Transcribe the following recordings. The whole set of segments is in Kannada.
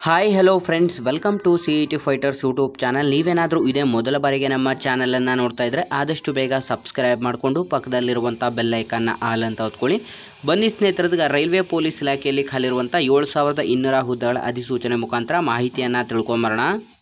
hi hello friends welcome to C E T fighters YouTube channel ನೀವೇನಾದರೂ ಇದೇ ಮೊದಲ ಬಾರಿಗೆ ನಮ್ಮ ಚಾನಲನ್ನು ನೋಡ್ತಾ ಇದ್ದರೆ ಆದಷ್ಟು ಬೇಗ ಸಬ್ಸ್ಕ್ರೈಬ್ ಮಾಡಿಕೊಂಡು ಪಕ್ಕದಲ್ಲಿರುವಂಥ ಬೆಲ್ ಐಕನ್ನ ಆಲ್ ಅಂತ ಹೊತ್ಕೊಳ್ಳಿ ಬನ್ನಿ ಸ್ನೇಹಿತರದೀಗ ರೈಲ್ವೆ ಪೊಲೀಸ್ ಇಲಾಖೆಯಲ್ಲಿ ಖಾಲಿರುವಂಥ ಏಳು ಸಾವಿರದ ಇನ್ನೂರ ಹುದ್ದೆಗಳ ಅಧಿಸೂಚನೆ ಮುಖಾಂತರ ಮಾಹಿತಿಯನ್ನು ತಿಳ್ಕೊಂಬರೋಣ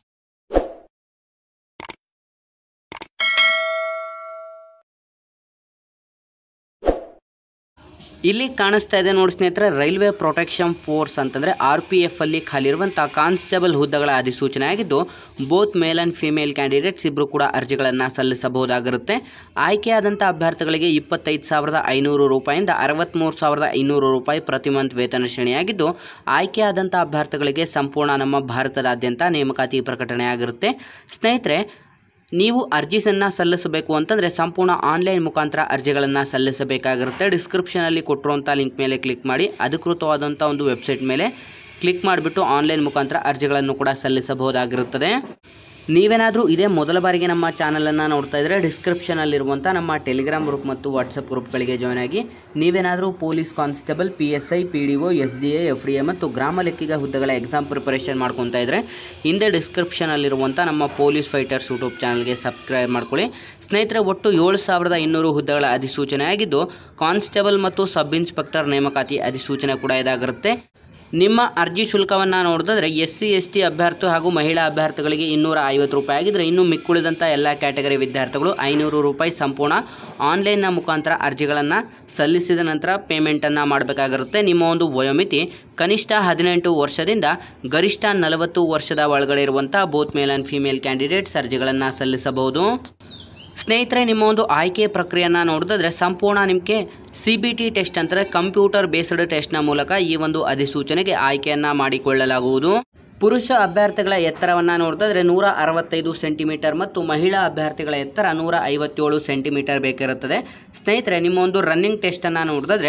ಇಲ್ಲಿ ಕಾಣಿಸ್ತಾ ಇದೆ ನೋಡಿ ಸ್ನೇಹಿತರೆ ರೈಲ್ವೆ ಪ್ರೊಟೆಕ್ಷನ್ ಫೋರ್ಸ್ ಅಂತಂದರೆ ಆರ್ ಪಿ ಎಫ್ ಅಲ್ಲಿ ಖಾಲಿರುವಂಥ ಕಾನ್ಸ್ಟೇಬಲ್ ಹುದ್ದೆಗಳ ಅಧಿಸೂಚನೆ ಆಗಿದ್ದು both male and female candidates ಇಬ್ಬರು ಕೂಡ ಅರ್ಜಿಗಳನ್ನು ಸಲ್ಲಿಸಬಹುದಾಗಿರುತ್ತೆ ಆಯ್ಕೆಯಾದಂಥ ಅಭ್ಯರ್ಥಿಗಳಿಗೆ ಇಪ್ಪತ್ತೈದು ಸಾವಿರದ ಐನೂರು ರೂಪಾಯಿಂದ ಅರವತ್ತ್ಮೂರು ಸಾವಿರದ ಐನೂರು ರೂಪಾಯಿ ಪ್ರತಿ ಮಂತ್ ವೇತನ ಶ್ರೇಣಿಯಾಗಿದ್ದು ಆಯ್ಕೆಯಾದಂಥ ಅಭ್ಯರ್ಥಿಗಳಿಗೆ ಸಂಪೂರ್ಣ ನಮ್ಮ ಭಾರತದಾದ್ಯಂತ ನೇಮಕಾತಿ ಪ್ರಕಟಣೆಯಾಗಿರುತ್ತೆ ಸ್ನೇಹಿತರೆ ನೀವು ಅರ್ಜಿಸನ್ನು ಸಲ್ಲಿಸಬೇಕು ಅಂತಂದರೆ ಸಂಪೂರ್ಣ ಆನ್ಲೈನ್ ಮುಖಾಂತರ ಅರ್ಜಿಗಳನ್ನು ಸಲ್ಲಿಸಬೇಕಾಗಿರುತ್ತೆ ಡಿಸ್ಕ್ರಿಪ್ಷನಲ್ಲಿ ಕೊಟ್ಟಿರುವಂಥ ಲಿಂಕ್ ಮೇಲೆ ಕ್ಲಿಕ್ ಮಾಡಿ ಅಧಿಕೃತವಾದಂಥ ಒಂದು ವೆಬ್ಸೈಟ್ ಮೇಲೆ ಕ್ಲಿಕ್ ಮಾಡಿಬಿಟ್ಟು ಆನ್ಲೈನ್ ಮುಖಾಂತರ ಅರ್ಜಿಗಳನ್ನು ಕೂಡ ಸಲ್ಲಿಸಬಹುದಾಗಿರುತ್ತದೆ ನೀವೇನಾದರೂ ಇದೇ ಮೊದಲ ಬಾರಿಗೆ ನಮ್ಮ ಚಾನಲನ್ನು ನೋಡ್ತಾ ಇದ್ದರೆ ಡಿಸ್ಕ್ರಿಪ್ಷನಲ್ಲಿರುವಂಥ ನಮ್ಮ ಟೆಲಿಗ್ರಾಮ್ ಗ್ರೂಪ್ ಮತ್ತು ವಾಟ್ಸಪ್ ಗ್ರೂಪ್ಗಳಿಗೆ ಜಾಯ್ನ್ ಆಗಿ ನೀವೇನಾದರೂ police constable P S I P D O S D A F D A ಮತ್ತು ಗ್ರಾಮ ಲೆಕ್ಕಿಗ ಹುದ್ದೆಗಳ ಎಕ್ಸಾಮ್ ಪ್ರಿಪರೇಷನ್ ಮಾಡ್ಕೊತಾ ಇದ್ದರೆ ಹಿಂದೆ ಡಿಸ್ಕ್ರಿಪ್ಷನಲ್ಲಿರುವಂಥ ನಮ್ಮ ಪೊಲೀಸ್ ಫೈಟರ್ಸ್ ಯೂಟ್ಯೂಬ್ ಚಾನಲ್ಗೆ ಸಬ್ಸ್ಕ್ರೈಬ್ ಮಾಡ್ಕೊಳ್ಳಿ ಸ್ನೇಹಿತರೆ ಒಟ್ಟು ಏಳು ಸಾವಿರದ ಇನ್ನೂರು ಹುದ್ದೆಗಳ ಅಧಿಸೂಚನೆ ಆಗಿದ್ದು ಕಾನ್ಸ್ಟೇಬಲ್ ಮತ್ತು ಸಬ್ ಇನ್ಸ್ಪೆಕ್ಟರ್ ನೇಮಕಾತಿ ಅಧಿಸೂಚನೆ ಕೂಡ ಇದಾಗಿರುತ್ತೆ ನಿಮ್ಮ ಅರ್ಜಿ ಶುಲ್ಕವನ್ನು ನೋಡಿದ್ರೆ ಎಸ್ ಸಿ ಎಸ್ ಟಿ ಅಭ್ಯರ್ಥಿ ಹಾಗೂ ಮಹಿಳಾ ಅಭ್ಯರ್ಥಿಗಳಿಗೆ ಇನ್ನೂರ ಐವತ್ತು ರೂಪಾಯಿ ಆಗಿದ್ದರೆ ಇನ್ನು ಮಿಕ್ಕುಳಿದಂಥ ಎಲ್ಲ ಕ್ಯಾಟಗರಿ ವಿದ್ಯಾರ್ಥಿಗಳು ಐನೂರು ರೂಪಾಯಿ ಸಂಪೂರ್ಣ ಆನ್ಲೈನ್ನ ಮುಖಾಂತರ ಅರ್ಜಿಗಳನ್ನು ಸಲ್ಲಿಸಿದ ನಂತರ ಪೇಮೆಂಟನ್ನು ಮಾಡಬೇಕಾಗಿರುತ್ತೆ ನಿಮ್ಮ ಒಂದು ವಯೋಮಿತಿ ಕನಿಷ್ಠ ಹದಿನೆಂಟು ವರ್ಷದಿಂದ ಗರಿಷ್ಠ ನಲವತ್ತು ವರ್ಷದ ಒಳಗಡೆ ಇರುವಂಥ both male and female candidates ಅರ್ಜಿಗಳನ್ನು ಸಲ್ಲಿಸಬಹುದು ಸ್ನೇಹಿತರೆ ನಿಮ್ಮ ಒಂದು ಆಯ್ಕೆ ಪ್ರಕ್ರಿಯೆಯನ್ನು ನೋಡಿದ್ರೆ ಸಂಪೂರ್ಣ ನಿಮಗೆ ಸಿ ಬಿ ಟಿ ಟೆಸ್ಟ್ ಅಂದರೆ ಕಂಪ್ಯೂಟರ್ ಬೇಸ್ಡ್ ಟೆಸ್ಟ್ನ ಮೂಲಕ ಈ ಒಂದು ಅಧಿಸೂಚನೆಗೆ ಆಯ್ಕೆಯನ್ನು ಮಾಡಿಕೊಳ್ಳಲಾಗುವುದು ಪುರುಷ ಅಭ್ಯರ್ಥಿಗಳ ಎತ್ತರವನ್ನು ನೋಡಿದ್ರೆ ನೂರ ಅರವತ್ತೈದು ಸೆಂಟಿಮೀಟರ್ ಮತ್ತು ಮಹಿಳಾ ಅಭ್ಯರ್ಥಿಗಳ ಎತ್ತರ ನೂರ ಐವತ್ತೇಳು ಸೆಂಟಿಮೀಟರ್ ಬೇಕಿರುತ್ತದೆ ಸ್ನೇಹಿತರೆ ನಿಮ್ಮ ಒಂದು ರನ್ನಿಂಗ್ ಟೆಸ್ಟನ್ನು ನೋಡಿದ್ರೆ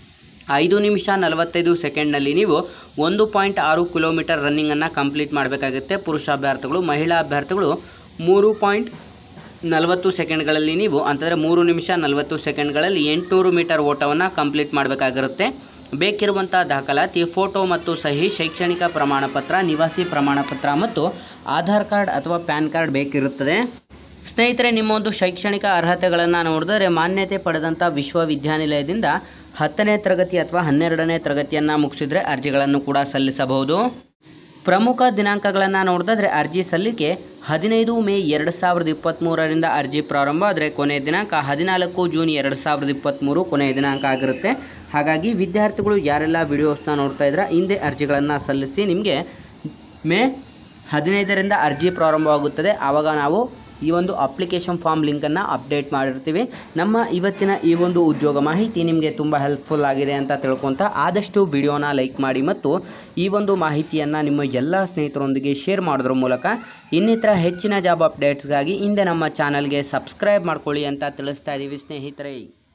ಐದು ನಿಮಿಷ ನಲವತ್ತೈದು ಸೆಕೆಂಡ್ನಲ್ಲಿ ನೀವು ಒಂದು ಪಾಯಿಂಟ್ ಆರು ಕಿಲೋಮೀಟರ್ ರನ್ನಿಂಗನ್ನು ಕಂಪ್ಲೀಟ್ ಮಾಡಬೇಕಾಗುತ್ತೆ ಪುರುಷ ಅಭ್ಯರ್ಥಿಗಳು ಮಹಿಳಾ ಅಭ್ಯರ್ಥಿಗಳು ಮೂರು ಪಾಯಿಂಟ್ ನಲವತ್ತು ಸೆಕೆಂಡ್ಗಳಲ್ಲಿ ನೀವು ಅಂತಂದರೆ ಮೂರು ನಿಮಿಷ ನಲವತ್ತು ಸೆಕೆಂಡ್ಗಳಲ್ಲಿ ಎಂಟುನೂರು ಮೀಟರ್ ಓಟವನ್ನು ಕಂಪ್ಲೀಟ್ ಮಾಡಬೇಕಾಗಿರುತ್ತೆ ಬೇಕಿರುವಂಥ ದಾಖಲಾತಿ ಫೋಟೋ ಮತ್ತು ಸಹಿ ಶೈಕ್ಷಣಿಕ ಪ್ರಮಾಣಪತ್ರ ನಿವಾಸಿ ಪ್ರಮಾಣಪತ್ರ ಮತ್ತು ಆಧಾರ್ ಕಾರ್ಡ್ ಅಥವಾ ಪ್ಯಾನ್ ಕಾರ್ಡ್ ಬೇಕಿರುತ್ತದೆ ಸ್ನೇಹಿತರೆ ನಿಮ್ಮ ಒಂದು ಶೈಕ್ಷಣಿಕ ಅರ್ಹತೆಗಳನ್ನು ನೋಡಿದರೆ ಮಾನ್ಯತೆ ಪಡೆದಂಥ ವಿಶ್ವವಿದ್ಯಾನಿಲಯದಿಂದ ಹತ್ತನೇ ತರಗತಿ ಅಥವಾ ಹನ್ನೆರಡನೇ ತರಗತಿಯನ್ನು ಮುಗಿಸಿದರೆ ಅರ್ಜಿಗಳನ್ನು ಕೂಡ ಸಲ್ಲಿಸಬಹುದು ಪ್ರಮುಖ ದಿನಾಂಕಗಳನ್ನು ನೋಡಿದ್ರೆ ಅರ್ಜಿ ಸಲ್ಲಿಕೆ ಹದಿನೈದು ಮೇ ಎರಡು ಸಾವಿರದ ಇಪ್ಪತ್ತ್ಮೂರರಿಂದ ಅರ್ಜಿ ಪ್ರಾರಂಭ ಆದರೆ ಕೊನೆಯ ದಿನಾಂಕ ಹದಿನಾಲ್ಕು ಜೂನ್ ಎರಡು ಸಾವಿರದ ಇಪ್ಪತ್ತ್ಮೂರು ಕೊನೆಯ ದಿನಾಂಕ ಆಗಿರುತ್ತೆ ಹಾಗಾಗಿ ವಿದ್ಯಾರ್ಥಿಗಳು ಯಾರೆಲ್ಲ ವಿಡಿಯೋಸ್ನ ನೋಡ್ತಾ ಇದ್ರೆ ಹಿಂದೆ ಅರ್ಜಿಗಳನ್ನು ಸಲ್ಲಿಸಿ ನಿಮಗೆ ಮೇ ಹದಿನೈದರಿಂದ ಅರ್ಜಿ ಪ್ರಾರಂಭವಾಗುತ್ತದೆ ಆವಾಗ ನಾವು ಈ ಒಂದು ಅಪ್ಲಿಕೇಶನ್ ಫಾರ್ಮ್ ಲಿಂಕನ್ನು ಅಪ್ಡೇಟ್ ಮಾಡಿರ್ತೀವಿ ನಮ್ಮ ಇವತ್ತಿನ ಈ ಒಂದು ಉದ್ಯೋಗ ಮಾಹಿತಿ ನಿಮಗೆ ತುಂಬ ಹೆಲ್ಪ್ಫುಲ್ ಆಗಿದೆ ಅಂತ ತಿಳ್ಕೊತ ಆದಷ್ಟು ವಿಡಿಯೋನ ಲೈಕ್ ಮಾಡಿ ಮತ್ತು ಈ ಒಂದು ಮಾಹಿತಿಯನ್ನು ನಿಮ್ಮ ಎಲ್ಲ ಸ್ನೇಹಿತರೊಂದಿಗೆ ಶೇರ್ ಮಾಡೋದ್ರ ಮೂಲಕ ಇನ್ನಿತರ ಹೆಚ್ಚಿನ ಜಾಬ್ ಅಪ್ಡೇಟ್ಸ್ಗಾಗಿ ಹಿಂದೆ ನಮ್ಮ ಚಾನಲ್ಗೆ ಸಬ್ಸ್ಕ್ರೈಬ್ ಮಾಡ್ಕೊಳ್ಳಿ ಅಂತ ತಿಳಿಸ್ತಾ ಇದ್ದೀವಿ ಸ್ನೇಹಿತರೆ